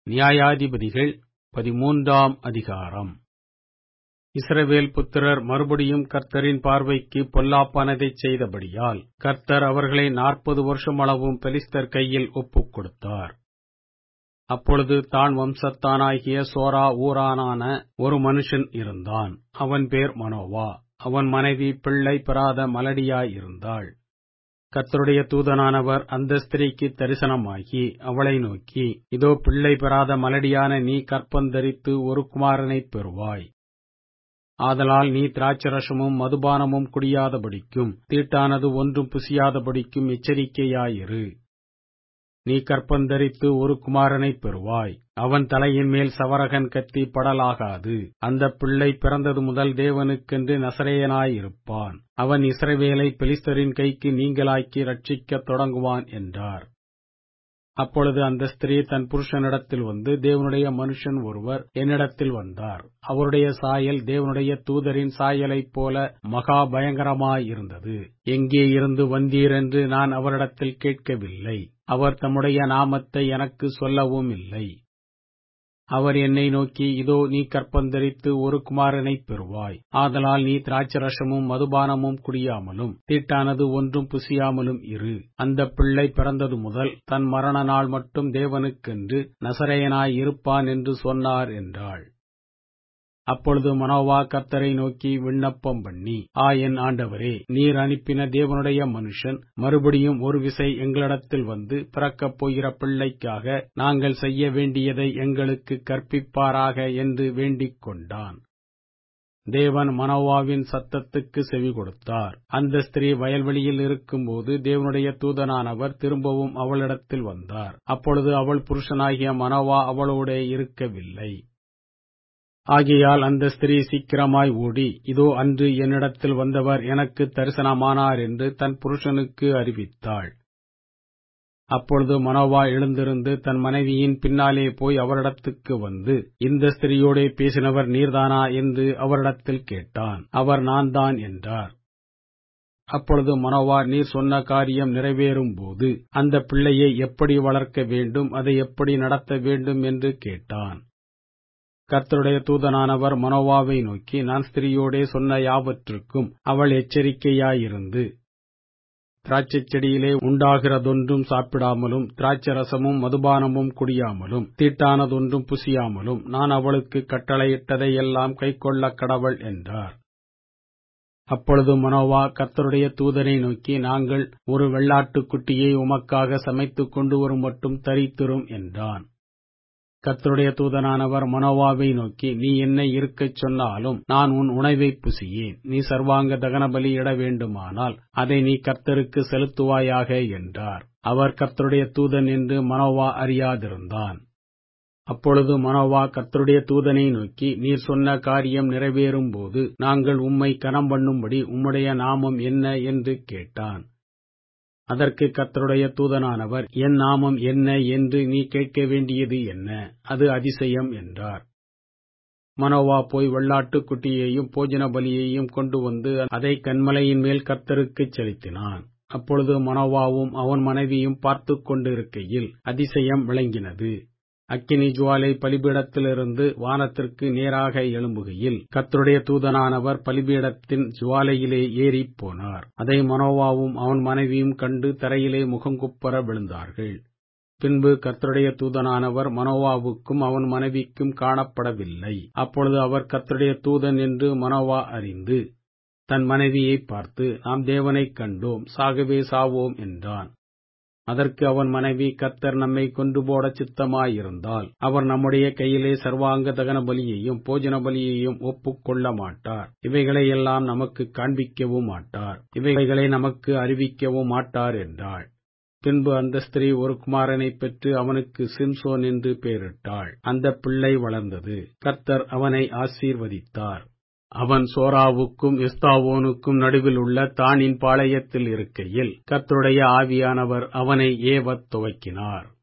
நியாயாதிபதிகள் பதிமூன்றாம் அதிகாரம் இஸ்ரவேல் புத்திரர் மறுபடியும் கர்த்தரின் பார்வைக்கு பொல்லாப்பானதைச் செய்தபடியால் கர்த்தர் அவர்களை நாற்பது வருஷமளவும் பெலிஸ்தர் கையில் ஒப்புக் கொடுத்தார் அப்பொழுது தான் வம்சத்தானாகிய சோரா ஊரானான ஒரு மனுஷன் இருந்தான் அவன் பேர் மனோவா அவன் மனைவி பிள்ளை பெறாத மலடியாயிருந்தாள் கர்த்தருடைய தூதனானவர் அந்த ஸ்திரீக்கு தரிசனமாகி அவளை நோக்கி இதோ பிள்ளை பெறாத மலடியான நீ கற்பந்தரித்து ஒரு குமாரனைப் பெறுவாய் ஆதலால் நீ திராட்சரசமும் மதுபானமும் குடியாதபடிக்கும் தீட்டானது ஒன்றும் புசியாதபடிக்கும் எச்சரிக்கையாயிரு நீ கற்பந்தரித்து ஒரு குமாரனைப் பெறுவாய் அவன் தலையின் மேல் சவரகன் கத்தி படலாகாது அந்த பிள்ளை பிறந்தது முதல் தேவனுக்கென்று நசரேயனாயிருப்பான் அவன் இஸ்ரவேலை பெலிஸ்தரின் கைக்கு நீங்களாக்கி ரட்சிக்கத் தொடங்குவான் என்றார் அப்பொழுது அந்த ஸ்திரீ தன் புருஷனிடத்தில் வந்து தேவனுடைய மனுஷன் ஒருவர் என்னிடத்தில் வந்தார் அவருடைய சாயல் தேவனுடைய தூதரின் சாயலைப் போல மகா பயங்கரமாயிருந்தது எங்கே இருந்து வந்தீர் என்று நான் அவரிடத்தில் கேட்கவில்லை அவர் தம்முடைய நாமத்தை எனக்கு சொல்லவும் இல்லை அவர் என்னை நோக்கி இதோ நீ கற்பந்தரித்து ஒரு குமாரனைப் பெறுவாய் ஆதலால் நீ திராட்சரசமும் மதுபானமும் குடியாமலும் தீட்டானது ஒன்றும் புசியாமலும் இரு அந்த பிள்ளை பிறந்தது முதல் தன் மரண நாள் மட்டும் தேவனுக்கென்று நசரேயனாய் இருப்பான் என்று சொன்னார் என்றாள் அப்பொழுது மனோவா கர்த்தரை நோக்கி விண்ணப்பம் பண்ணி ஆ என் ஆண்டவரே நீர் அனுப்பின தேவனுடைய மனுஷன் மறுபடியும் ஒரு விசை எங்களிடத்தில் வந்து பிறக்கப் போகிற பிள்ளைக்காக நாங்கள் செய்ய வேண்டியதை எங்களுக்கு கற்பிப்பாராக என்று வேண்டிக் கொண்டான் தேவன் மனோவாவின் சத்தத்துக்கு செவி கொடுத்தார் அந்த ஸ்திரீ வயல்வெளியில் இருக்கும்போது தேவனுடைய தூதனானவர் திரும்பவும் அவளிடத்தில் வந்தார் அப்பொழுது அவள் புருஷனாகிய மனோவா அவளோட இருக்கவில்லை ஆகையால் அந்த ஸ்திரீ சீக்கிரமாய் ஓடி இதோ அன்று என்னிடத்தில் வந்தவர் எனக்கு தரிசனமானார் என்று தன் புருஷனுக்கு அறிவித்தாள் அப்பொழுது மனோவா எழுந்திருந்து தன் மனைவியின் பின்னாலே போய் அவரிடத்துக்கு வந்து இந்த ஸ்திரீயோடே பேசினவர் நீர்தானா என்று அவரிடத்தில் கேட்டான் அவர் நான் தான் என்றார் அப்பொழுது மனோவா நீர் சொன்ன காரியம் நிறைவேறும் போது அந்த பிள்ளையை எப்படி வளர்க்க வேண்டும் அதை எப்படி நடத்த வேண்டும் என்று கேட்டான் கர்த்தருடைய தூதனானவர் மனோவாவை நோக்கி நான் ஸ்திரீயோடே சொன்ன யாவற்றுக்கும் அவள் எச்சரிக்கையாயிருந்து திராட்சைச் செடியிலே உண்டாகிறதொன்றும் சாப்பிடாமலும் திராட்சரசமும் மதுபானமும் குடியாமலும் தீட்டானதொன்றும் புசியாமலும் நான் அவளுக்கு கட்டளையிட்டதையெல்லாம் கைக்கொள்ள கடவள் என்றார் அப்பொழுது மனோவா கர்த்தருடைய தூதனை நோக்கி நாங்கள் ஒரு வெள்ளாட்டுக்குட்டியை உமக்காக சமைத்துக் கொண்டு வரும் மட்டும் தரித்திரும் என்றான் கர்த்தருடைய தூதனானவர் மனோவாவை நோக்கி நீ என்னை இருக்கச் சொன்னாலும் நான் உன் உணவைப் புசியேன் நீ சர்வாங்க தகனபலி இட வேண்டுமானால் அதை நீ கர்த்தருக்கு செலுத்துவாயாக என்றார் அவர் கர்த்தருடைய தூதன் என்று மனோவா அறியாதிருந்தான் அப்பொழுது மனோவா கர்த்தருடைய தூதனை நோக்கி நீர் சொன்ன காரியம் நிறைவேறும் போது நாங்கள் உம்மை கனம் பண்ணும்படி உம்முடைய நாமம் என்ன என்று கேட்டான் அதற்கு கர்த்தருடைய தூதனானவர் என் நாமம் என்ன என்று நீ கேட்க வேண்டியது என்ன அது அதிசயம் என்றார் மனோவா போய் வெள்ளாட்டுக் குட்டியையும் போஜன பலியையும் கொண்டு வந்து அதை கண்மலையின் மேல் கர்த்தருக்குச் செலுத்தினான் அப்பொழுது மனோவாவும் அவன் மனைவியும் பார்த்து கொண்டிருக்கையில் அதிசயம் விளங்கினது அக்கினி ஜுவாலை பலிபீடத்திலிருந்து வானத்திற்கு நேராக எழும்புகையில் கர்த்தருடைய தூதனானவர் பலிபீடத்தின் ஜுவாலையிலே ஏறிப் போனார் அதை மனோவாவும் அவன் மனைவியும் கண்டு தரையிலே முகங்குப்பர விழுந்தார்கள் பின்பு கர்த்தருடைய தூதனானவர் மனோவாவுக்கும் அவன் மனைவிக்கும் காணப்படவில்லை அப்பொழுது அவர் கர்த்தருடைய தூதன் என்று மனோவா அறிந்து தன் மனைவியை பார்த்து நாம் தேவனைக் கண்டோம் சாகவே சாவோம் என்றான் அதற்கு அவன் மனைவி கர்த்தர் நம்மை கொண்டு போட சித்தமாயிருந்தால் அவர் நம்முடைய கையிலே சர்வாங்க தகன பலியையும் போஜன பலியையும் ஒப்புக் கொள்ள மாட்டார் இவைகளை எல்லாம் நமக்கு காண்பிக்கவும் மாட்டார் இவைகளை நமக்கு அறிவிக்கவும் மாட்டார் என்றாள் பின்பு அந்த ஸ்திரீ ஒரு குமாரனைப் பெற்று அவனுக்கு சிம்சோன் என்று பெயரிட்டாள் அந்த பிள்ளை வளர்ந்தது கர்த்தர் அவனை ஆசீர்வதித்தார் அவன் சோராவுக்கும் எஸ்தாவோனுக்கும் நடுவில் உள்ள தானின் பாளையத்தில் இருக்கையில் கர்த்தருடைய ஆவியானவர் அவனை ஏவத் துவக்கினார்